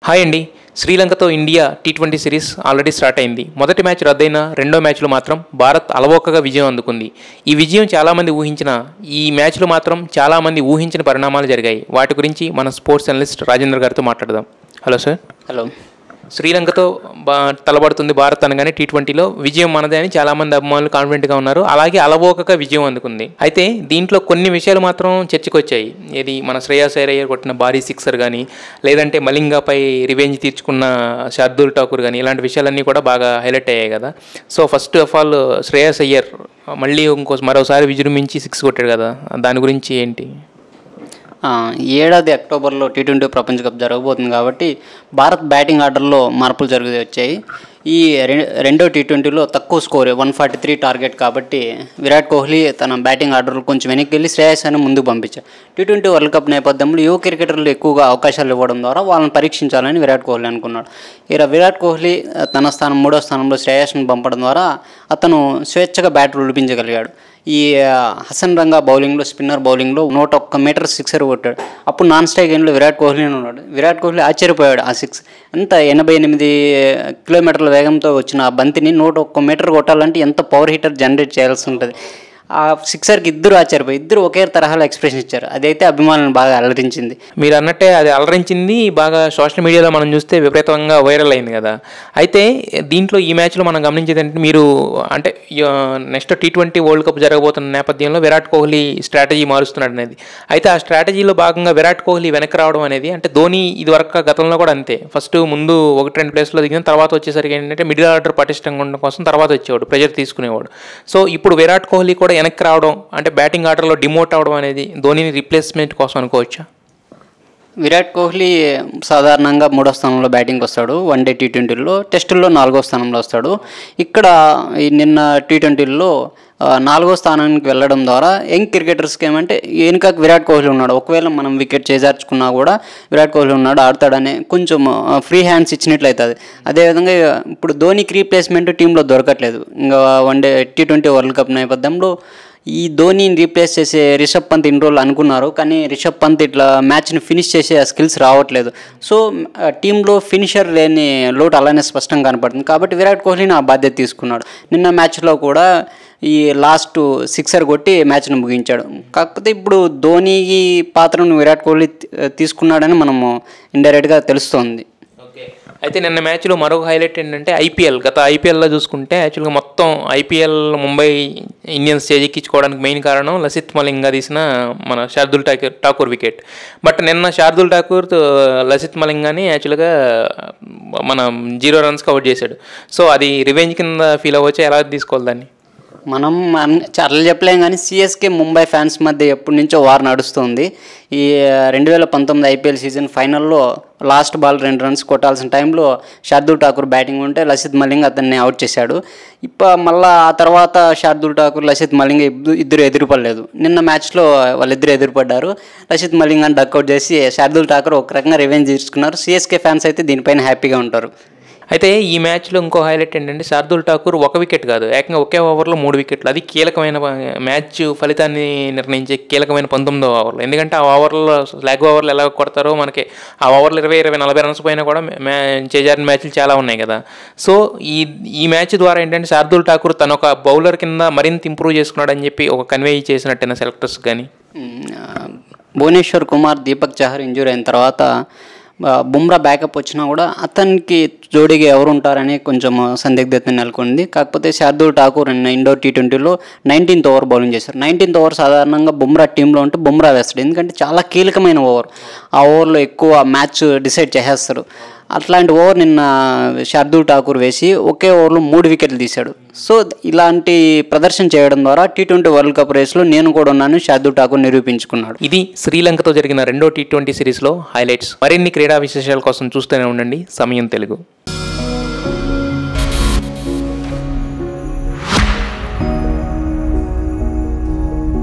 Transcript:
hi అండి శ్రీలంకతో India T twenty series already start అయింది మొదటి మ్యాచ్ రద్దయిన రెండో మ్యాచ్లో మాత్రం భారత్ అలవోకగా విజయం అందుకుంది ఈ విజయం చాలామంది ఊహించిన ఈ మ్యాచ్లో మాత్రం చాలామంది ఊహించిన పరిణామాలు జరిగాయి వాటి గురించి మన స్పోర్ట్స్ అనలిస్ట్ రాజేంద్ర గారితో మాట్లాడదాం హలో సార్ హలో శ్రీలంకతో బా తలబడుతుంది భారత్ అనగానే టీ ట్వంటీలో విజయం మనదే అని చాలామంది అభిమానులు కాన్ఫిడెంట్గా ఉన్నారు అలాగే అలవోకగా విజయం అందుకుంది అయితే దీంట్లో కొన్ని విషయాలు మాత్రం చర్చకు వచ్చాయి ఏది మన శ్రేయాస్ అయ్యర్ కొట్టిన భారీ సిక్సర్ కానీ లేదంటే మలింగాపై రివెంజ్ తీర్చుకున్న శార్దుల్ ఠాకూర్ కానీ ఇలాంటి విషయాలన్నీ కూడా బాగా హైలైట్ అయ్యాయి కదా so first of all Shreyas Iyer మళ్ళీ ఇంకో మరోసారి విజృంభించి సిక్స్ కొట్టాడు కదా దాని గురించి ఏంటి ఆ, ఈ ఏడాది అక్టోబర్లో టీ ట్వంటీ ప్రపంచ కప్ జరగబోతుంది కాబట్టి భారత్ బ్యాటింగ్ ఆర్డర్లో మార్పులు జరిగి వచ్చాయి ఈ రె- రెండో టీ ట్వంటీలో తక్కువ score one forty three target కాబట్టి విరాట్ కోహ్లీ తన బ్యాటింగ్ ఆర్డర్ కొంచెం వెనక్కి వెళ్ళి శ్రేయస్ అని ముందుకు పంపించారు టీ ట్వంటీ వరల్డ్ కప్ నేపథ్యంలో యువ క్రికెటర్లు ఎక్కువగా అవకాశాలు ఇవ్వడం ద్వారా వాళ్ళని పరీక్షించాలని విరాట్ కోహ్లీ అనుకున్నాడు ఇక విరాట్ కోహ్లీ ఆ, తన స్థానం మూడో స్థానంలో శ్రేయస్ని పంపడం ద్వారా అతను స్వేచ్ఛగా బ్యాట్ ఉడిపించగలిగాడు ఈ ఆ, హసన్ రంగా బౌలింగ్లో స్పిన్నర్ బౌలింగ్లో నూట ఒక్క మీటర్ సిక్సర్ కొట్టాడు అప్పుడు నాన్ స్ట్రైక్ గేమ్లో విరాట్ కోహ్లీ ఉన్నాడు విరాట్ కోహ్లీ ఆశ్చర్యపోయాడు ఆ సిక్స్ ఎంత ఎనభై ఎనిమిది కిలోమీటర్ల వేగంతో వచ్చిన ఆ బంతిని నూట ఒక్క మీటర్ కొట్టాలంటే ఎంత పవర్ హీటర్ జనరేట్ చేయాల్సి ఉంటుంది ఆ సిక్సర్కి ఇద్దరు ఆశ్చర్యపోయి ఇద్దరు ఒకే తరహాలో ఎక్స్ప్రెషన్ ఇచ్చారు అదైతే అభిమానులను బాగా అలరించింది మీరు అన్నట్టే అది అలరించింది బాగా సోషల్ మీడియాలో మనం చూస్తే విపరీతంగా వైరల్ అయింది కదా అయితే దీంట్లో ఈ మ్యాచ్లో మనం గమనించేది ఏంటంటే మీరు అంటే next T twenty world cup జరగబోతున్న నేపథ్యంలో విరాట్ కోహ్లీ స్ట్రాటజీ మారుస్తున్నాడు అనేది అయితే ఆ స్ట్రాటజీలో భాగంగా విరాట్ కోహ్లీ వెనక్కి రావడం అనేది అంటే ధోని ఇది వరకు గతంలో కూడా అంతే ఫస్ట్ ముందు ఒకటి రెండు ప్లేస్లో దిగిన తర్వాత వచ్చేసరికి ఏంటంటే మిడిల్ ఆర్డర్ పటిష్టంగా ఉండడం కోసం తర్వాత వచ్చేవాడు ప్రెజర్ తీసుకునేవాడు సో ఇప్పుడు విరాట్ కోహ్లీ కూడా వెనక్కి రావడం అంటే బ్యాటింగ్ ఆర్డర్లో డిమోట్ అవడం అనేది ధోనిని రీప్లేస్మెంట్ కోసం అనుకోవచ్చా విరాట్ కోహ్లీ సాధారణంగా మూడో స్థానంలో బ్యాటింగ్ వస్తాడు వన్ డే టీ ట్వంటీలో టెస్టుల్లో నాలుగో స్థానంలో వస్తాడు ఇక్కడ ఈ నిన్న టీ ట్వంటీలో నాలుగో స్థానానికి వెళ్ళడం ద్వారా యంగ్ క్రికెటర్స్కి ఏమంటే వెనుక విరాట్ కోహ్లీ ఉన్నాడు ఒకవేళ మనం వికెట్ చేజార్చుకున్నా కూడా విరాట్ కోహ్లీ ఉన్నాడు ఆడతాడని కొంచెం ఫ్రీ హ్యాండ్స్ ఇచ్చినట్లు అవుతుంది అదేవిధంగా ఇప్పుడు ధోనికి రీప్లేస్మెంట్ టీంలో దొరకట్లేదు ఇంకా one day T twenty world cup నేపథ్యంలో ఈ ధోనిని రీప్లేస్ చేసే రిషబ్ పంత్ ఇన్ని రోజులు అనుకున్నారు కానీ రిషబ్ పంత్ ఇట్లా మ్యాచ్ని ఫినిష్ చేసే ఆ స్కిల్స్ రావట్లేదు సో ఆ టీంలో ఫినిషర్ లేని లోటు అలానే స్పష్టంగా కనపడుతుంది కాబట్టి విరాట్ కోహ్లీని ఆ బాధ్యత తీసుకున్నాడు నిన్న మ్యాచ్లో కూడా ఈ లాస్ట్ సిక్సర్ కొట్టి మ్యాచ్ను ముగించాడు కాకపోతే ఇప్పుడు ధోని పాత్రను విరాట్ కోహ్లీ తీ- తీసుకున్నాడని మనము ఇండైరెక్ట్గా తెలుస్తోంది ఓకే అయితే నిన్న మ్యాచ్లో మరొక హైలైట్ ఏంటంటే ఐపీఎల్ గత ఐపీఎల్లో చూసుకుంటే యాక్చువల్గా మొత్తం ఐపీఎల్ ముంబై ఇండియన్స్ చేజిక్కించుకోవడానికి మెయిన్ కారణం లసిత్ మలింగా తీసిన మన శార్దుల్ ఠాకూర్ ఠాకూర్ వికెట్ బట్ నిన్న శార్దుల్ ఠాకూర్ తో లసిత్ మలింగాని యాక్చువల్గా మన జీరో రన్స్కి అవుట్ చేశాడు సో అది రివెంజ్ కింద ఫీల్ అవ్వచ్చు ఎలా తీసుకోవాలి దాన్ని మనం అన్ని- చాలా చెప్పలేం కానీ సిఎస్కే ముంబై ఫ్యాన్స్ మధ్య ఎప్పటి నుంచో వార్ నడుస్తుంది ఈ రెండు వేల పంతొమ్మిది ఐపీఎల్ సీజన్ ఫైనల్లో లాస్ట్ బాల్ రెండు రన్స్ కొట్టాల్సిన టైంలో శార్దుల్ ఠాకూర్ బ్యాటింగ్ ఉంటే లసిత్ మలింగ్ అతన్ని అవుట్ చేశాడు ఇప్ప మళ్ళా ఆ తర్వాత శార్దుల్ ఠాకూర్ లసిత్ మలింగ్ ఇద్దు- ఇద్దరు ఎదురుపడలేదు నిన్న మ్యాచ్లో వాళ్ళిద్దరు ఎదురుపడ్డారు లసిత్ మలింగ్ అని డక్అవుట్ చేసి శార్దుల్ ఠాకూర్ ఒక రకంగా రివెంజ్ తీసుకున్నారు సిఎస్కే ఫ్యాన్స్ అయితే దీనిపైన హ్యాపీగా ఉంటారు అయితే ఈ మ్యాచ్లో ఇంకో హైలైట్ ఏంటంటే శార్దుల్ ఠాకూర్ ఒక వికెట్ కాదు ఏకంగా ఒకే ఓవర్లో మూడు వికెట్లు అది కీలకమైన మ్యాచ్ ఫలితాన్ని నిర్ణయించే కీలకమైన పంతొమ్మిదో ఓవర్లో ఎందుకంటే ఆ ఓవర్లో లెగ్ ఓవర్లు ఎలా కొడతారో మనకి ఆ ఓవర్లు ఇరవై ఇరవై నలభై రన్స్ పైన కూడా మ్యా చేజారిన మ్యాచ్లు చాలా ఉన్నాయి కదా సో ఈ ఈ మ్యాచ్ ద్వారా ఏంటంటే శార్దుల్ ఠాకూర్ తన ఒక బౌలర్ కింద మరింత ఇంప్రూవ్ చేసుకున్నాడని చెప్పి ఒక కన్వే చేసినట్టేనా సెలెక్టర్స్ కానీ మ్, ఆ, భువనేశ్వర్ కుమార్ దీపక్ చహర్ ఇంజూర్ అయిన తర్వాత ఆ, బుమ్రా బ్యాకప్ వచ్చినా కూడా అతనికి జోడీగా ఎవరు ఉంటారని కొంచెం సందిగ్ధత నెలకొంది కాకపోతే శార్దుల్ ఠాకూర్ నిన్న ఇండోర్ టీ ట్వంటీలో నైన్టీన్త్ ఓవర్ బౌలింగ్ చేశారు నైన్టీన్త్ ఓవర్ సాధారణంగా బుమ్రా టీంలో ఉంటే బుమ్రా వేస్తాడు ఎందుకంటే చాలా కీలకమైన ఓవర్ ఆ ఓవర్లో ఎక్కువ మ్యాచ్ డిసైడ్ చేసేస్తారు అట్లాంటి ఓవర్ నిన్న శార్దుల్ ఠాకూర్ వేసి ఒకే ఓవర్లో మూడు వికెట్లు తీశాడు సో ఇలాంటి ప్రదర్శన చేయడం ద్వారా టీ ట్వంటీ వరల్డ్ కప్ రేస్లో నేను కూడా ఉన్నాను శార్దుల్ ఠాకూర్ నిరూపించుకున్నాడు ఇది శ్రీలంకతో జరిగిన రెండో టీ ట్వంటీ సిరీస్లో హైలైట్స్ మరిన్ని క్రీడా విశేషాల కోసం చూస్తూనే ఉండండి సమయం తెలుగు